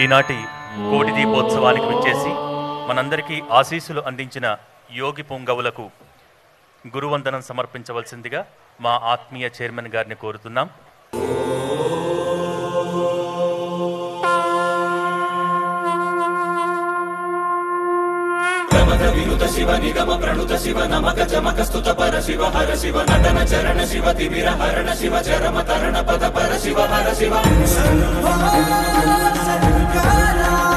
ఈనాటి కోటి దీపోత్సవానికి విచ్చేసి మనందరికీ ఆశీస్సులు అందించిన యోగి పుంగవులకు గురువందనం సమర్పించవలసిందిగా మా ఆత్మీయ చైర్మన్ గారిని కోరుతున్నాం వినుత శివ నిగమ ప్రణుత శివ నమక చమక స్తుత పర శివ హర శివ నటన చరణ శివ తిమిర హరణ శివ చరమ తరణ పద పర శివ హర శివ శంకరా